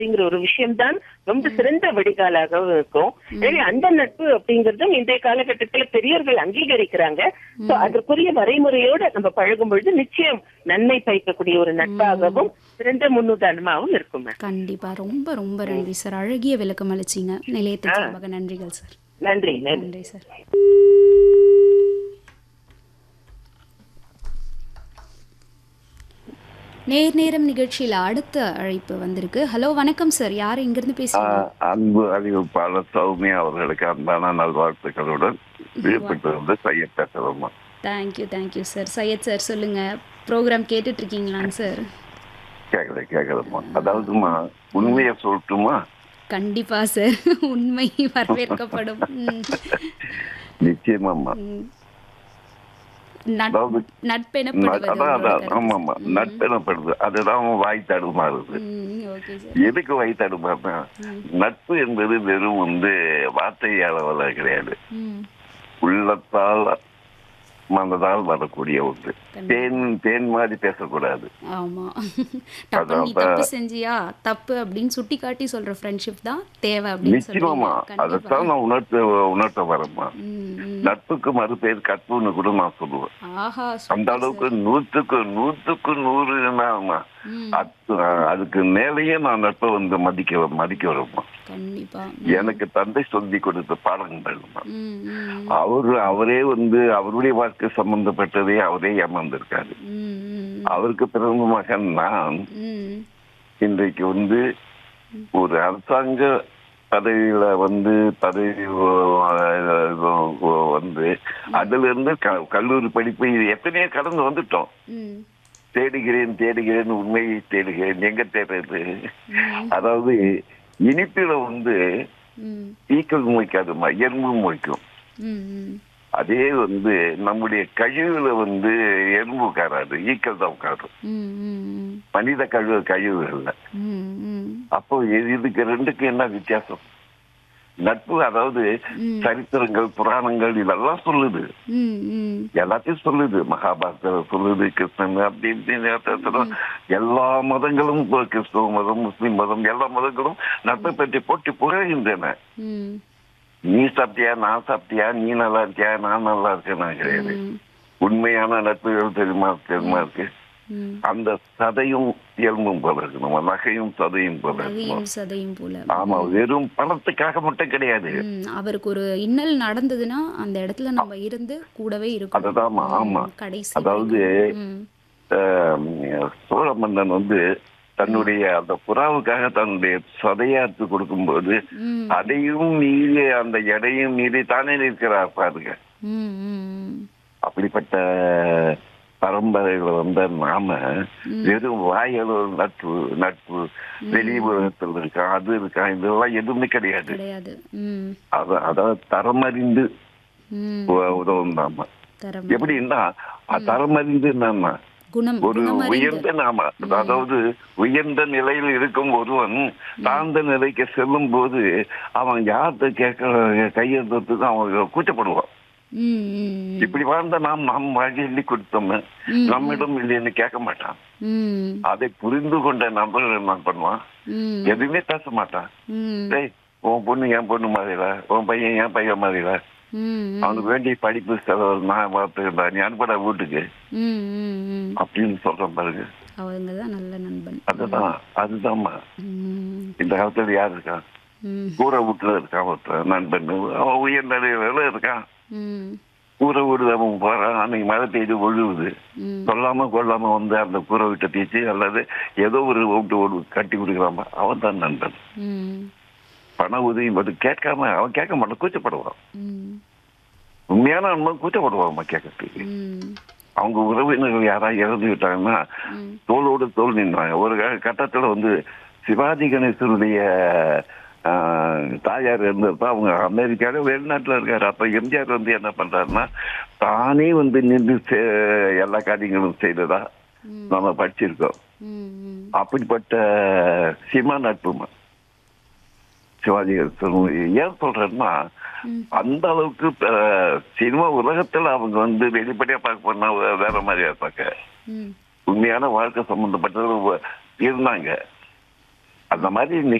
அப்படிங்கிற ஒரு விஷயம்தான் ரொம்ப சிறந்த வடிகாலாக இருக்கும் எனவே அந்த நட்பு அப்படிங்கறதும் இன்றைய காலகட்டத்துல பெரியவர்கள் அங்கீகரிக்கிறாங்க சோ அதற்குரிய வரைமுறையோட நம்ம பழகும் பொழுது நிச்சயம் நன்மை பயக்கக்கூடிய ஒரு நட்பாகவும் சிறந்த முன்னுதாரணமாகவும் இருக்கும் ma'am. கண்டிப்பா ரொம்ப ரொம்ப நன்றி சார் அழகிய விளக்கம் அளிச்சீங்க நிலையத்தின் சார்பாக நன்றிகள் சார் நன்றி நன்றி நன்றி சார் நேர் நேரம் நிகழ்ச்சியில் அடுத்த அழைப்பு வந்திருக்கு ஹலோ வணக்கம் சார் யார் இங்கிருந்து பேசுறீங்க ஆஹ் அன்பு அறிவிப்பாளர் சௌமியா அவர்களுக்கு அன்பான நல்வாழ்த்துக்களுடன் விழுப்புரத்து வந்து செய்ய பேசுறோமா thank you thank you sir Syed sir சொல்லுங்க ப்ரோக்ராம் கேட்டுட்டு இருக்கீங்களாங்க சார் கேக்குது கேக்குதுமா அதாவதுமா உண்மையை சொல்லட்டுமா கண்டிப்பா சார் உண்மை வரவேற்கப்படும் ம், நிச்சயமாம்மா ம். நட்- அதாவது ந- நட்பெனப்படுவது அதான் உங்களோட அதான் கருத்து. ஆமாமா நட்பெனப்படுது அதுதான் வாய் தடுமாறுது ம், ஓகே சார் எதுக்கு வாய் தடுமாறுனா நட்பு என்பது வெறும் வந்து வார்த்தை அளவில் கிடையாது ம் உள்ளத்தால் மனதால் வரக்கூடிய ஒன்று தேன் தேன் மாதிரி பேசக்கூடாது ஆமா தப்பு நீ தப்பு செஞ்சியா தப்பு அப்படின்னு சுட்டி காட்டி சொல்ற ஃப்ரெண்ட்ஷிப் தான் தேவை அப்படின்னு நிச்சயமா சொல்றீங்க கண்டிப்பா அதைத்தான் நான் உணர்த்த உணர்த்த வரேம்மா ம், ம். நட்புக்கு மறுபேர் கற்புன்னு கூட நான் சொல்லுவேன் ஆஹா அந்த சூப்பர் அளவுக்கு நூற்றுக்கு நூற்றுக்கு நூறு நான் ம், அத்து- அதுக்கு மேலேயே நான் நட்பை வந்து மதிக்க மதிக்க வருமா கண்டிப்பா எனக்கு தந்தை சொல்லி கொடுத்த பாடங்கள் ம், ம், அவரு அவரே வந்து அவருடைய வாழ்க்கை சம்பந்தப்பட்டதே அவரே ஏமாந்திருக்காரு ம், ம், அவருக்கு பிறந்த மகன் நான் ம், இன்றைக்கு வந்து ஒரு அரசாங்க பதவியில வந்து பதவி அஹ், வந்து அதுல இருந்து க- கல்லூரி படிப்பு இது எத்தனையோ கடந்து வந்துட்டோம் ம், தேடுகிறேன் தேடுகிறேன் உண்மையை தேடுகிறேன் எங்க தேடுறது அதாவது இனிப்பில வந்து ம், ஈக்கள் முளைக்காதுமா எறும்பு முளைக்கும் ம், ம். அதே வந்து நம்முடைய கழிவுல வந்து எறும்பு உட்காராது ஈக்கள் தான் உட்காரும் ம், ம், ம். மனித கழிவு கழிவு இல்லை ம், ம். அப்போ இது- இதுக்கு ரெண்டுக்கு என்ன வித்தியாசம் நட்பு அதாவது சரித்திரங்கள் புராணங்கள் இதெல்லாம் சொல்லுது ம், ம். எல்லாத்தையும் சொல்லுது மகாபாரதம் சொல்லுது கிருஷ்ணன் அப்படி இப்படின்னு அர்த்தம். எல்லா மதங்களும் இப்போ கிறிஸ்துவ மதம் முஸ்லிம் மதம் எல்லா மதங்களும் நட்பை பற்றி போட்டி புகழ்கின்றன ம், நீ சாப்பிட்டியா நான் சாப்பிட்டியா நீ நல்லா இருக்கியா நான் நல்லா இருக்கேன் நான் கிடையாது ம், உண்மையான நட்புகள் தெரியுமா தெரியுமா இருக்கு ம். அந்த சதையும் எலும்பும் போல இருக்கு நம்ம நகையும் சதையும் போல இருக்கணும் நகையும் சதையும் போல ஆமா வெறும் பணத்துக்காக மட்டும் கிடையாது ம், அவருக்கு ஒரு இன்னல் நடந்ததுன்னா அந்த இடத்துல நம்ம இருந்து கூடவே இருக்கணும் அதுதான்மா ஆமா ம், கடைசி அதாவது ம், ஆஹ், சோழ மன்னன் வந்து தன்னுடைய அந்த புறாவுக்காக தன்னுடைய சதையாத்து கொடுக்கும்போது ம், அதையும் மீறி அந்த எடையும் மீறி தானே நிற்கிறார் பாருங்க ம், ம், அப்படிப்பட்ட பரம்பரைகளை வந்த நாம வெறும் வாயளவு நட்பு நட்பு வெளி உலகத்தில் இருக்கா அது இருக்கா இதெல்லாம் எதுவுமே கிடையாது கிடையாது ம், அத அதாவது தரமறிந்து ம். உ- உதவும் நாம தரம் எப்படின்னா தரமறிந்து என்னன்னா குணம் ஒரு குணமறிந்து உயர்ந்த நாம அதாவது உயர்ந்த நிலையில் இருக்கும் ஒருவன் தாழ்ந்த நிலைக்கு செல்லும் போது அவன் யார்கிட்ட கேட்க கையெழுத்துக்கு அவன் கூச்சப்படுவான் ம், ம், இப்படி வாழ்ந்த நாம் நாம் வழி கொடுத்தோம் நம்மிடம் இல்லைன்னு கேட்க மாட்டான் ம், அதை புரிந்து கொண்ட நபர் என்ன பண்ணுவான் ம், எதுவுமே பேச மாட்டான் ம், டேய் உன் பொண்ணு என் பொண்ணு மாதிரில உன் பையன் என் பையன் மாதிரில ம், அவனுக்கு வேண்டிய படிப்பு செலவு நான் பார்த்துக்கிறேன் நீ அனுப்படா வீட்டுக்கு ம், ம், ம். அவங்க அப்படின்னு சொல்றேன் பாருங்க தான் நல்ல நண்பன் அதுதான் அதுதான்மா ம், இந்த காலத்துல யார் இருக்கான் ம், கூரை வீட்டுல இருக்கான் ஒருத்தன் நண்பன் அவன் உயர் நிலையில இருக்கான் ம், கூரை வீடு அவன் போறான் அன்னைக்கு மழை பெய்து ஒழுகுது ம், சொல்லாம கொள்ளாம வந்து அந்த கூரை வீட்டை தீச்சு அல்லது ஏதோ ஒரு வீட்டு ஓடு கட்டி கொடுக்குறாம அவன் தான் நண்பன் ம், பண உதவி மட்டும் கேட்காம அவன் கேட்க மாட்டான் கூச்சப்படுவான் ம், உண்மையான நண்பன் கூச்சப்படுவான் கேட்கறதுக்கு ம், அவங்க உறவினர்கள் யாராவது இறந்து விட்டாங்கன்னா ம். தோளோடு தோல் நின்றாங்க ஒரு க- கட்டத்துல வந்து சிவாஜி கணேசனுடைய ஆஹ், தாயார் இருந்தப்ப அவங்க அமெரிக்கால வெளிநாட்டுல இருக்காரு அப்ப எம்ஜிஆர் வந்து என்ன பண்றாருன்னா தானே வந்து நின்று செ- எல்லா காரியங்களும் செய்ததா நம்ம படிச்சிருக்கோம் ம், ம். அப்படிப்பட்ட சிமா நட்புமா சிவாஜி கணேசன் ஏன் சொல்றேன்னா அந்த அளவுக்கு அஹ், சினிமா உலகத்துல அவங்க வந்து வெளிப்படையா பார்க்க போனா வே- வேற மாதிரியா பார்க்க ம், உண்மையான வாழ்க்கை சம்பந்தப்பட்டது வ- இருந்தாங்க அந்த மாதிரி